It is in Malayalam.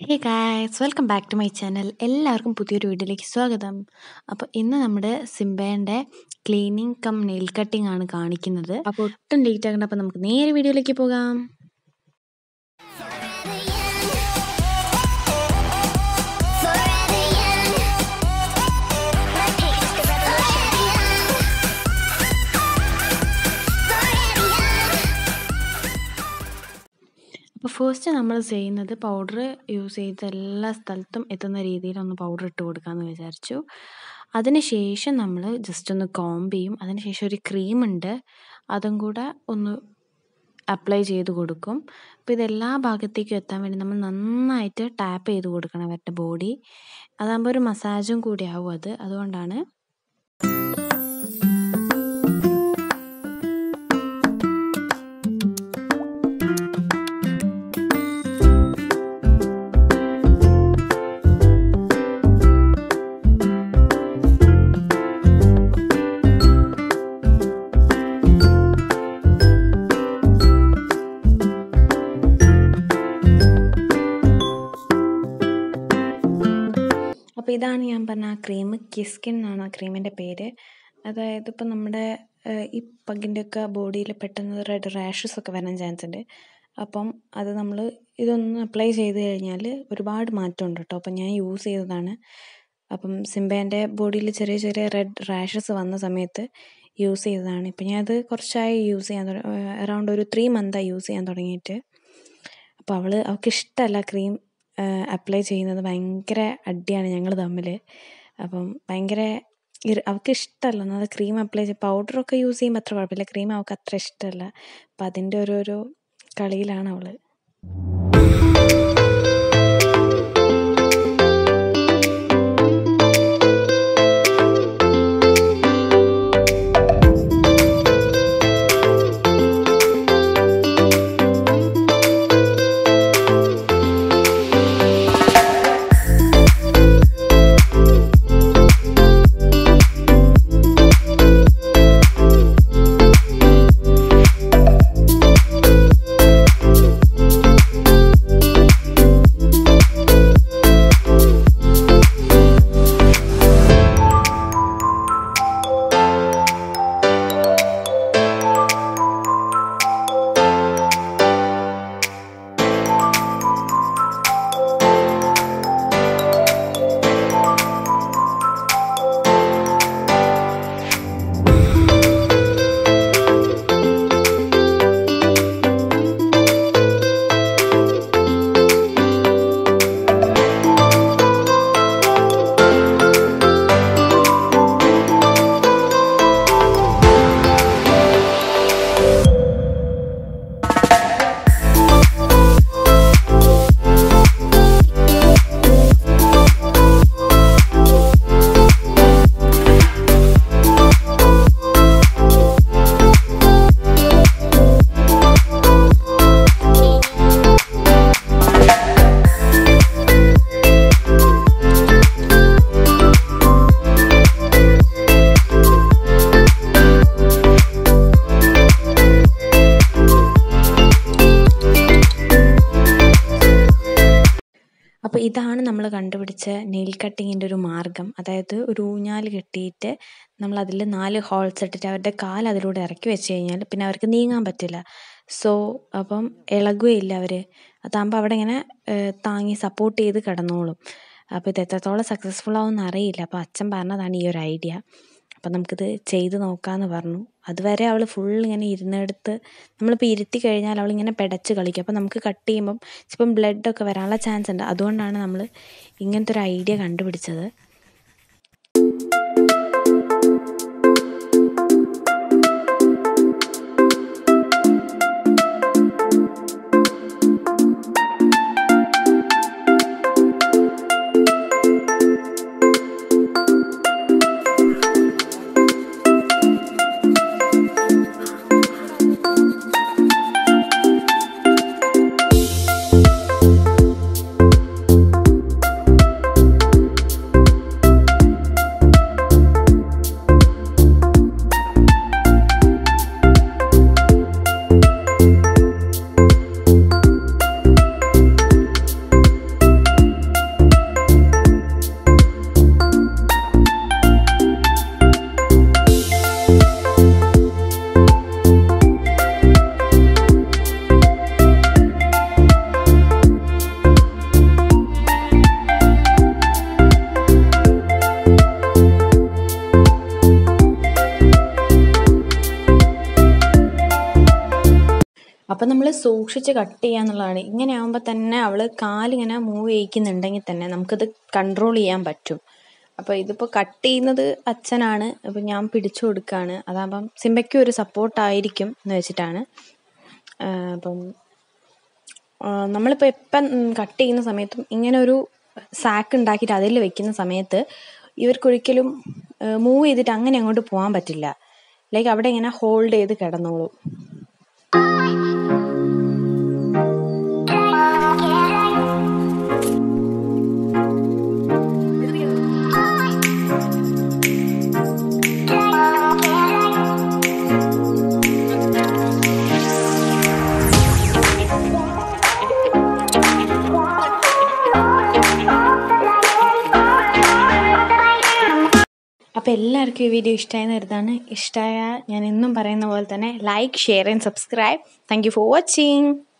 hey guys welcome back to my channel എല്ലാവർക്കും പുതിയൊരു വീഡിയോയിലേക്ക് സ്വാഗതം അപ്പോൾ ഇന്ന് നമ്മുടെ സിംബേൻ്റെ ക്ലീനിങ് കം നെയിൽ കട്ടിംഗ് ആണ് കാണിക്കുന്നത് അപ്പോൾ ഒട്ടും ലേറ്റ് ആകണ്ട അപ്പോൾ നമുക്ക് നേരെ വീഡിയോയിലേക്ക് പോകാം അപ്പോൾ ഫസ്റ്റ് നമ്മൾ ചെയ്യുന്നത് പൗഡർ യൂസ് ചെയ്ത് എല്ലാ സ്ഥലത്തും എത്തുന്ന രീതിയിൽ ഒന്ന് പൗഡർ ഇട്ട് കൊടുക്കാമെന്ന് വിചാരിച്ചു അതിനുശേഷം നമ്മൾ ജസ്റ്റ് ഒന്ന് കോംബ് ചെയ്യും അതിനുശേഷം ഒരു ക്രീം ഉണ്ട് അതും കൂടെ ഒന്ന് അപ്ലൈ ചെയ്ത് കൊടുക്കും അപ്പോൾ ഇതെല്ലാ ഭാഗത്തേക്കും എത്താൻ വേണ്ടി നമ്മൾ നന്നായിട്ട് ടാപ്പ് ചെയ്ത് കൊടുക്കണം അവരുടെ ബോഡി അതാകുമ്പോൾ ഒരു മസാജും കൂടി ആവും അത് അതുകൊണ്ടാണ് അപ്പോൾ ഇതാണ് ഞാൻ പറഞ്ഞ ആ ക്രീം കിസ്കിൻ എന്നാണ് ആ ക്രീമിൻ്റെ പേര് അതായത് ഇപ്പം നമ്മുടെ ഈ പഗിൻ്റെയൊക്കെ ബോഡിയിൽ പെട്ടെന്ന് റെഡ് റാഷസ് ഒക്കെ വരാൻ ചാൻസ് ഉണ്ട് അപ്പം അത് നമ്മൾ ഇതൊന്ന് അപ്ലൈ ചെയ്ത് കഴിഞ്ഞാൽ ഒരുപാട് മാറ്റമുണ്ട് കേട്ടോ അപ്പം ഞാൻ യൂസ് ചെയ്തതാണ് അപ്പം സിംബേൻ്റെ ബോഡിയിൽ ചെറിയ ചെറിയ റെഡ് റാഷസ് വന്ന സമയത്ത് യൂസ് ചെയ്തതാണ് ഇപ്പം ഞാനത് കുറച്ചായി യൂസ് ചെയ്യാൻ അറൗണ്ട് ഒരു ത്രീ മന്തായി യൂസ് ചെയ്യാൻ തുടങ്ങിയിട്ട് അപ്പോൾ അവൾ അവൾക്ക് ഇഷ്ടമല്ല ക്രീം അപ്ലൈ ചെയ്യുന്നത് ഭയങ്കര അടിയാണ് ഞങ്ങൾ തമ്മിൽ അപ്പം ഭയങ്കര അവൾക്ക് ഇഷ്ടമല്ല ഒന്നത് ക്രീം അപ്ലൈ ചെയ്ത് പൗഡറൊക്കെ യൂസ് ചെയ്യുമ്പോൾ അത്ര കുഴപ്പമില്ല ക്രീം അവൾക്ക് അത്ര ഇഷ്ടമല്ല അപ്പം അതിൻ്റെ ഓരോരോ കളിയിലാണ് അവൾ അപ്പോൾ ഇതാണ് നമ്മൾ കണ്ടുപിടിച്ച നെയിൽ കട്ടിങ്ങിൻ്റെ ഒരു മാർഗം അതായത് ഒരു ഊഞ്ഞാൽ കെട്ടിയിട്ട് നമ്മൾ അതിൽ നാല് ഹോൾസ് ഇട്ടിട്ട് അവരുടെ കാൽ അതിലൂടെ ഇറക്കി വെച്ച് കഴിഞ്ഞാൽ പിന്നെ അവർക്ക് നീങ്ങാൻ പറ്റില്ല സോ അപ്പം ഇളകുകയില്ല അവർ അതാകുമ്പോൾ അവിടെ ഇങ്ങനെ താങ്ങി സപ്പോർട്ട് ചെയ്ത് കിടന്നോളും അപ്പോൾ ഇത് എത്രത്തോളം സക്സസ്ഫുൾ ആവുമെന്ന് അറിയില്ല അപ്പോൾ അച്ഛൻ പറഞ്ഞതാണ് ഈ ഒരു ഐഡിയ അപ്പം നമുക്കിത് ചെയ്ത് നോക്കാമെന്ന് പറഞ്ഞു അതുവരെ അവൾ ഫുൾ ഇങ്ങനെ ഇരുന്നെടുത്ത് നമ്മളിപ്പോൾ ഇരുത്തി കഴിഞ്ഞാൽ അവളിങ്ങനെ പെടച്ച് കളിക്കും അപ്പോൾ നമുക്ക് കട്ട് ചെയ്യുമ്പം ചിലപ്പം ബ്ലഡൊക്കെ വരാനുള്ള ചാൻസ് ഉണ്ട് അതുകൊണ്ടാണ് നമ്മൾ ഇങ്ങനത്തെ ഒരു ഐഡിയ കണ്ടുപിടിച്ചത് അപ്പം നമ്മൾ സൂക്ഷിച്ച് കട്ട് ചെയ്യുക എന്നുള്ളതാണ് ഇങ്ങനെ ആകുമ്പോൾ തന്നെ അവൾ കാലിങ്ങനെ മൂവ് ചെയ്യിക്കുന്നുണ്ടെങ്കിൽ തന്നെ നമുക്കത് കൺട്രോൾ ചെയ്യാൻ പറ്റും അപ്പോൾ ഇതിപ്പോൾ കട്ട് ചെയ്യുന്നത് അച്ഛനാണ് അപ്പോൾ ഞാൻ പിടിച്ചു കൊടുക്കുകയാണ് അതാകുമ്പം സിംബയ്ക്കും ഒരു സപ്പോർട്ടായിരിക്കും എന്ന് വെച്ചിട്ടാണ് ആ, അപ്പം ആ, നമ്മളിപ്പോൾ എപ്പം കട്ട് ചെയ്യുന്ന സമയത്തും ഇങ്ങനെ ഒരു സാക്ക് ഉണ്ടാക്കിയിട്ട് അതിൽ വെക്കുന്ന സമയത്ത് ഇവർക്കൊരിക്കലും മൂവ് ചെയ്തിട്ട് അങ്ങനെ അങ്ങോട്ട് പോകാൻ പറ്റില്ല ലൈക്ക് അവിടെ ഇങ്ങനെ ഹോൾഡ് ചെയ്ത് കിടന്നോളും അപ്പോൾ എല്ലാവർക്കും ഈ വീഡിയോ ഇഷ്ടമായെന്ന് കരുതാണ് ഇഷ്ടമായ ഞാൻ എന്നും പറയുന്ന പോലെ തന്നെ like share and subscribe thank you for watching